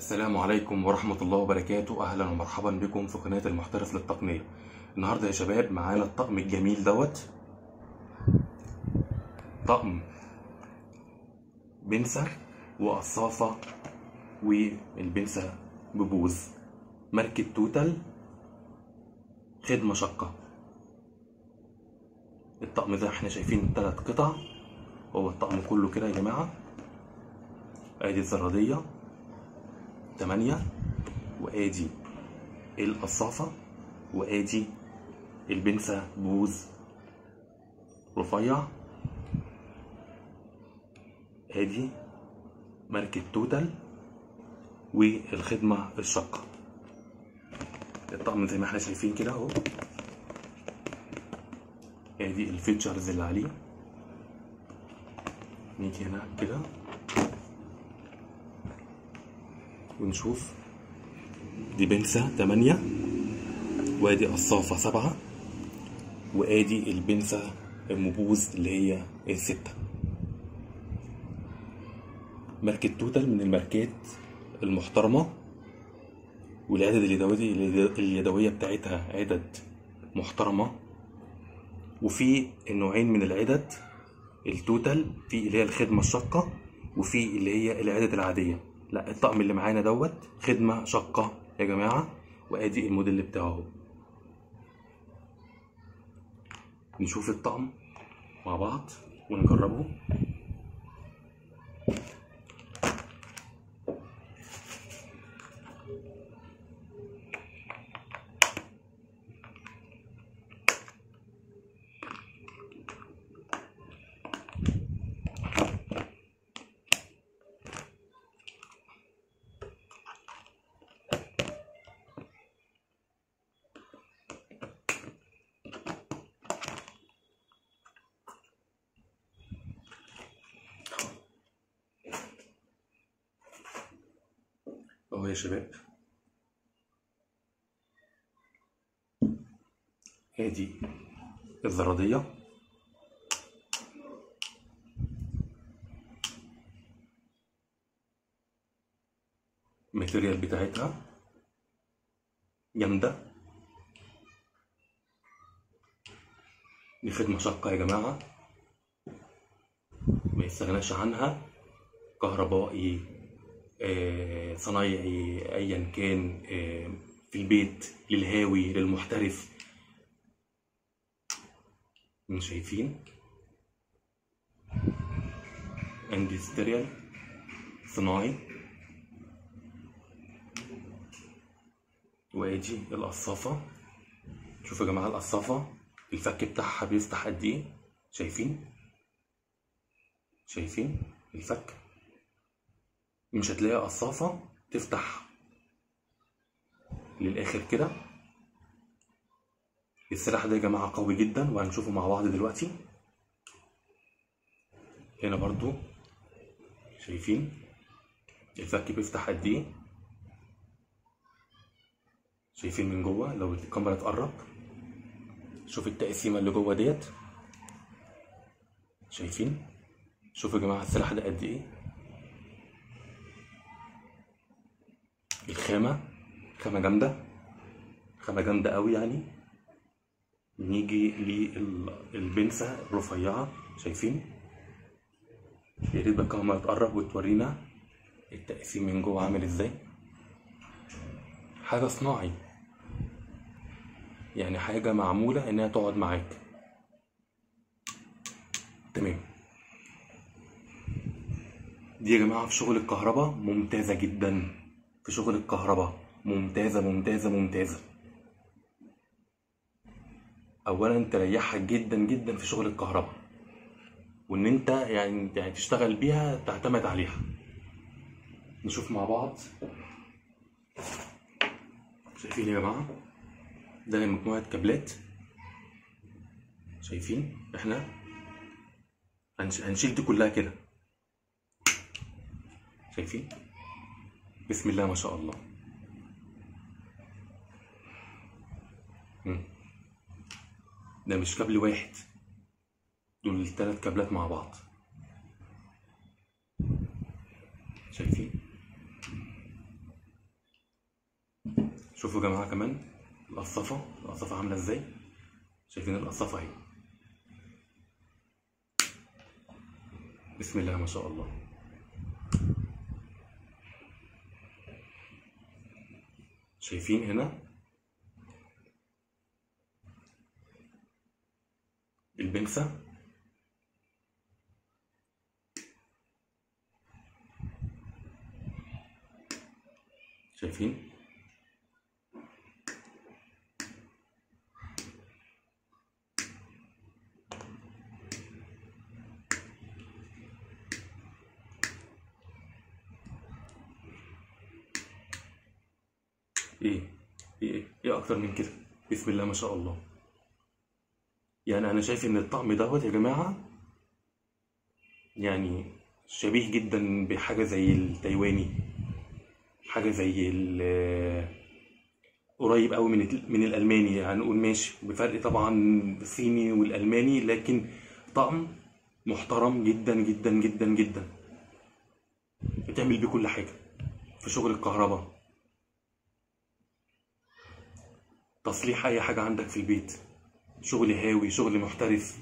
السلام عليكم ورحمة الله وبركاته أهلا ومرحبا بكم في قناة المحترف للتقنية النهاردة يا شباب معانا الطقم الجميل دوت طقم بنسة وقصافة والبنسة ببوز ماركة توتال خدمة شقة الطقم ده احنا شايفين تلات قطع هو الطقم كله كده يا جماعة ادي الزرادية تمانية وادي القصافة وادي البنسة بوز رفيع ادي ماركة توتال والخدمة الشقة الطقم زي ما احنا شايفين كده اهو ادي الفيتشرز اللي عليه نيجي هنا كده ونشوف دي بنسة تمانية وادي قصافة سبعة وادي البنسة المبوز اللي هي الستة ماركة توتال من الماركات المحترمة والعدد اليدوية اليدوية بتاعتها عدد محترمة وفي نوعين من العدد التوتال في اللي هي الخدمة الشاقة وفي اللي هي العدد العادية لا الطقم اللي معانا دوت خدمة شاقة يا جماعة وادي الموديل بتاعه اهو نشوف الطقم مع بعض ونجربه اهو يا شباب ادي الزرادية الماتيريال بتاعتها جامدة دي خدمة شاقة يا جماعة ما يستغناش عنها كهربائي آه، صنايعي ايا كان آه، في البيت للهاوي للمحترف مش شايفين اندستريال صناعي وادي القصافة شوفوا يا جماعة القصافة الفك بتاعها بيفتح قد ايه شايفين شايفين الفك مش هتلاقي قصافة تفتح للآخر كده السلاح ده يا جماعة قوي جدا وهنشوفه مع بعض دلوقتي هنا برضو شايفين الفك بيفتح قد ايه شايفين من جوه لو الكاميرا تقرب شوف التقسيمة اللي جوه ديت شايفين شوفوا يا جماعة السلاح ده قد ايه الخامة خامة جامدة خامة جامدة قوي يعني نيجي للبنسة الرفيعة شايفين يا ريت بقى الكاميرا تقرب وتورينا التقسيم من جوه عامل ازاي حاجة صناعي يعني حاجة معمولة انها تقعد معاك تمام دي يا جماعة في شغل الكهرباء ممتازة جدا في شغل الكهرباء ممتازة ممتازة ممتازة أولا تريحك جدا جدا في شغل الكهرباء وإن أنت يعني يعني تشتغل بيها تعتمد عليها نشوف مع بعض شايفين يا جماعة ده مجموعة كابلات شايفين احنا هنش- هنشيل دي كلها كده شايفين بسم الله ما شاء الله مم. ده مش كابل واحد دول التلات كابلات مع بعض شايفين شوفوا يا جماعه كمان القصافه القصافه عامله ازاي شايفين القصافه اهي بسم الله ما شاء الله شايفين هنا البنسة شايفين ايه ايه ايه اكتر من كده بسم الله ما شاء الله يعني انا شايف ان الطقم دوت يا جماعه يعني شبيه جدا بحاجه زي التايواني حاجه زي ال قريب قوي من ال- من الالماني هنقول ماشي بفرق طبعا الصيني والالماني لكن طقم محترم جدا جدا جدا جدا بتعمل بيه كل حاجه في شغل الكهرباء تصليح اي حاجه عندك في البيت شغل هاوي شغل محترف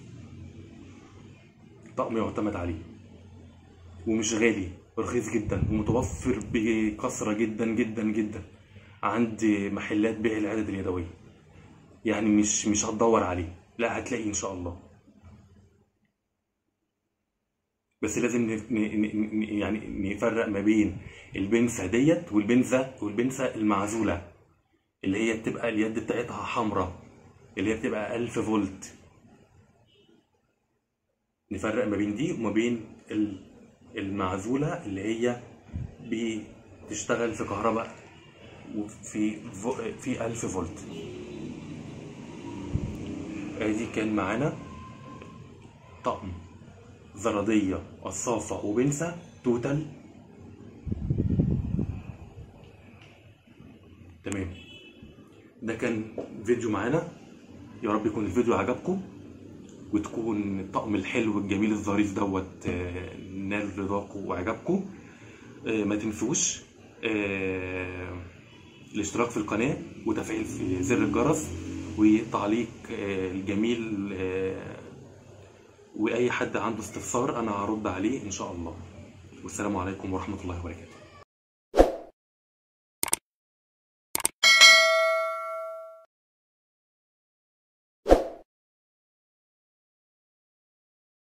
طقم يعتمد عليه ومش غالي رخيص جدا ومتوفر بكثرة جدا جدا جدا عند محلات بيع العدد اليدوية يعني مش مش هتدور عليه لا هتلاقيه ان شاء الله بس لازم ن- ن- ن- ن- يعني نفرق ما بين البنسة ديت والبنسة والبنسة المعزولة اللي هي بتبقى اليد بتاعتها حمراء اللي هي بتبقى 1000 فولت نفرق ما بين دي وما بين ال- المعزولة اللي هي بتشتغل في كهرباء وفي فو- في 1000 فولت ادي كان معانا طقم زرادية قصافة وبنسة توتال تمام ده كان فيديو معانا يا رب يكون الفيديو عجبكم وتكون الطقم الحلو الجميل الظريف دوت آه، نال رضاكم وعجبكم آه، ما تنسوش آه، الاشتراك في القناة وتفعيل في زر الجرس وتعليق آه، الجميل آه، وأي حد عنده استفسار أنا هرد عليه إن شاء الله والسلام عليكم ورحمة الله وبركاته